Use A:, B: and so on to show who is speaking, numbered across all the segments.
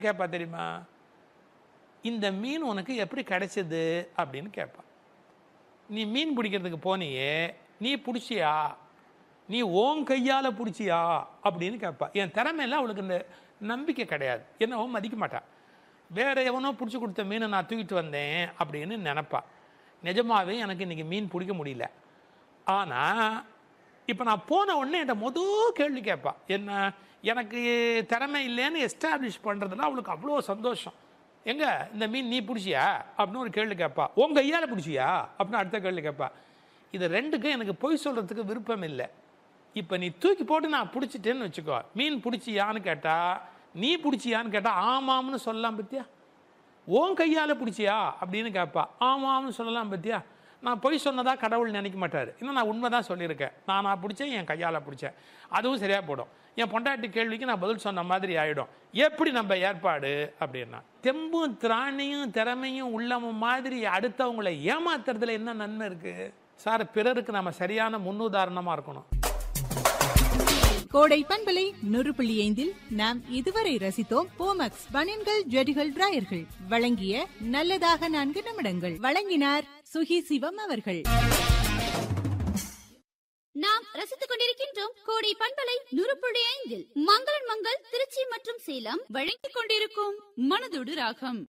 A: கேட்பா தெரியுமா இந்த மீன் உனக்கு எப்படி கிடைச்சது அப்படின்னு கேட்பா நீ மீன் பிடிக்கிறதுக்கு போனியே நீ பிடிச்சியா நீ ஓன் கையால் பிடிச்சியா அப்படின்னு கேட்பா என் திறமையில அவளுக்கு இந்த நம்பிக்கை கிடையாது என்னவோ மதிக்க மாட்டா வேற எவனோ பிடிச்சி கொடுத்த மீனை நான் தூக்கிட்டு வந்தேன் அப்படின்னு நினப்பா நிஜமாவே எனக்கு இன்னைக்கு மீன் பிடிக்க முடியல ஆனால் இப்போ நான் போன உடனே என்கிட்ட மொதல் கேள்வி கேட்பா என்ன எனக்கு திறமை இல்லைன்னு எஸ்டாப்ளிஷ் பண்ணுறதுல அவளுக்கு அவ்வளோ சந்தோஷம் எங்க இந்த மீன் நீ பிடிச்சியா அப்படின்னு ஒரு கேள்வி கேட்பா உன் கையால் பிடிச்சியா அப்படின்னு அடுத்த கேள்வி கேட்பா இது ரெண்டுக்கும் எனக்கு பொய் சொல்கிறதுக்கு விருப்பம் இல்லை இப்போ நீ தூக்கி போட்டு நான் பிடிச்சிட்டேன்னு வச்சுக்கோ மீன் பிடிச்சியான்னு கேட்டா நீ பிடிச்சியான்னு கேட்டா ஆமாம்னு சொல்லலாம் பத்தியா உன் கையால் பிடிச்சியா அப்படின்னு கேட்பா ஆமாம்னு சொல்லலாம் பத்தியா நான் பொய் சொன்னதா கடவுள் நினைக்க மாட்டார் இன்னும் நான் உண்மை தான் சொல்லியிருக்கேன் நான் நான் பிடிச்சேன் என் கையால் பிடிச்சேன் அதுவும் சரியாக போடும் என் பொண்டாட்டி கேள்விக்கு நான் பதில் சொன்ன மாதிரி ஆகிடும் எப்படி நம்ம ஏற்பாடு அப்படின்னா தெம்பும் திராணியும் திறமையும் உள்ளமும் மாதிரி அடுத்தவங்களை ஏமாத்துறதுல என்ன நன்மை இருக்குது சார் பிறருக்கு நம்ம சரியான முன்னுதாரணமாக இருக்கணும்
B: கோடை பண்பலை நூறு புள்ளி ஐந்தில் நாம் இதுவரை ரசித்தோம் போமக்ஸ் பனியன்கள் ஜெடிகள் டிராயர்கள் வழங்கிய நல்லதாக நான்கு நிமிடங்கள் வழங்கினார் சுகி சிவம் அவர்கள்
C: நாம் ரசித்துக் கொண்டிருக்கின்றோம் கோடை பண்பலை நூறு புள்ளி ஐந்தில் மங்களன் மங்கள் திருச்சி மற்றும் சேலம் வழங்கிக் கொண்டிருக்கும் மனதோடு ராகம்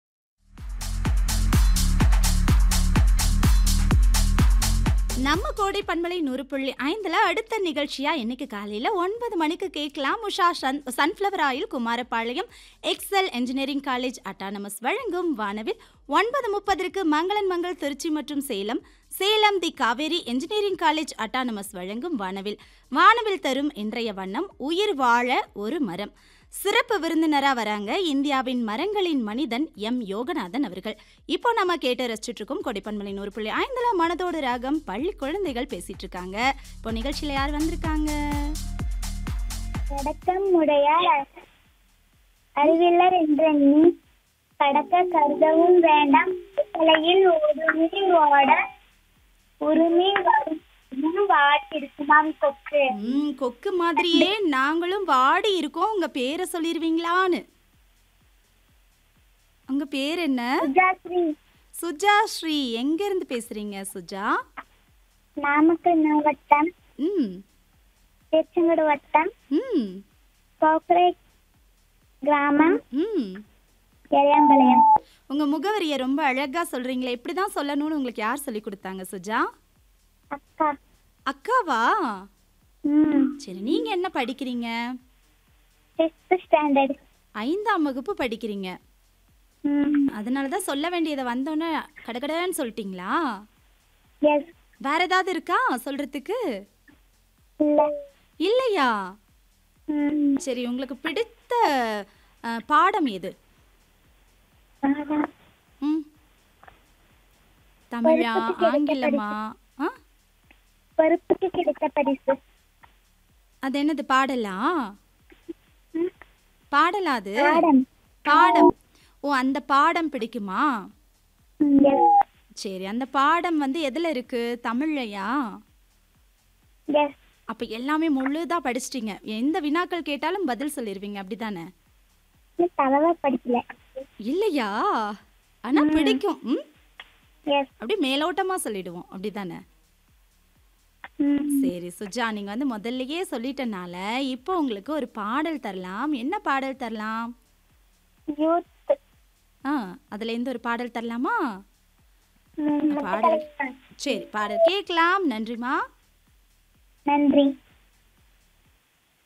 D: நம்ம கோடை பண்பலை நூறு புள்ளி ஐந்துல அடுத்த நிகழ்ச்சியா இன்னைக்கு காலையில ஒன்பது மணிக்கு கேட்கலாம் Usha sun sunflower oil Kumarapalayam Excel engineering college autonomous வழங்கும் வானவில் ஒன்பது முப்பதற்கு மங்களன் மங்கள் திருச்சி மற்றும் Salem Salem the Kaveri engineering college autonomous வழங்கும் வானவில் வானவில் தரும் இன்றைய வண்ணம் உயிர் வாழ ஒரு மரம் சிறப்பு விருந்தினரா வராங்க இந்தியாவின் மரங்களின் மனிதன் எம் யோகநாதன் அவர்கள் இப்போ நம்ம கேட்டு ரசிச்சுட்டு இருக்கோம் கொடைப்பன்மலை நூறு புள்ளி ஐந்துல மனதோடு ராகம் பள்ளி குழந்தைகள் பேசிட்டு இருக்காங்க இப்போ நிகழ்ச்சியில யார் வந்திருக்காங்க
E: கடக்கம் உடையார் அறிவில்லர் என்றெண்ணி கடக்க கருதவும் வேண்டாம் தலையில் ஒரு மீன் ஓட ஒரு மீன் வரும் வாட்டிருக்குமாம் கொக்கு
D: ம் கொக்கு மாதிரியே நாங்களும் வாடி இருக்கோம் உங்க பேரை சொல்லிருவீங்களான்னு உங்க பேர் என்ன
E: சுஜாஸ்ரீ
D: சுஜா ஸ்ரீ எங்க இருந்து பேசுறீங்க சுஜா
E: நாமக்கல் மாவட்டம்
D: ம்
E: திருச்செங்கோடு வட்டம்
D: ம்
E: கோக்கரை கிராமம்
D: ம்
E: எளியாம்பாளையம்
D: உங்க முகவரியை ரொம்ப அழகா சொல்றீங்களே இப்படிதான் சொல்லணும்னு உங்களுக்கு யார் சொல்லி கொடுத்தாங்க சுஜா
E: அக்கா
D: அக்காவா
E: ம்
D: சரி நீங்க என்ன படிக்கிறீங்க
E: ஃபிஃப்த் ஸ்டாண்டர்ட்
D: ஐந்தாம் வகுப்பு படிக்கிறீங்க
E: ம்
D: அதனால தான் சொல்ல வேண்டியதை வந்தோன்னே கடகடன்னு சொல்லிட்டீங்களா
E: எஸ்
D: வேற ஏதாவது இருக்கா சொல்றதுக்கு
E: இல்லை
D: இல்லையா
E: ம்
D: சரி உங்களுக்கு பிடித்த அஹ், பாடம் எது
E: அதான்.
D: ம் தமிழா
E: பருப்புக்கு கிடைத்த
D: ஆங்கிலமா ஆ
E: பருப்புக்கு கிடைத்த பரிசு
D: அது என்னது பாடலா பாடலா அது
E: பாடம்
D: பாடம் ஓ அந்த பாடம் பிடிக்குமா
E: ம் எஸ்
D: சரி அந்த பாடம் வந்து எதுல இருக்கு தமிழ்லையா
E: எஸ்
D: அப்ப எல்லாமே முழுதா படிச்சிட்டீங்க எந்த வினாக்கள் கேட்டாலும் பதில் சொல்லிருவீங்க அப்படிதானே
E: தலவா படிக்கல
D: இல்லையா ஆனா பிடிக்கும் ம்
E: எஸ்
D: அப்படி மேலோட்டமா சொல்லிடுவோம் அப்படிதானே
E: ம்
D: சரி சுஜா நீங்க வந்து முதல்லயே சொல்லிட்டனால இப்போ உங்களுக்கு ஒரு பாடல் தரலாம் என்ன பாடல் தரலாம்
E: யூத்
D: ஆ அதுல இருந்து ஒரு பாடல் தரலாமா
E: ம்,
D: பாடல் சரி பாடல் கேட்கலாம் நன்றிமா
E: நன்றி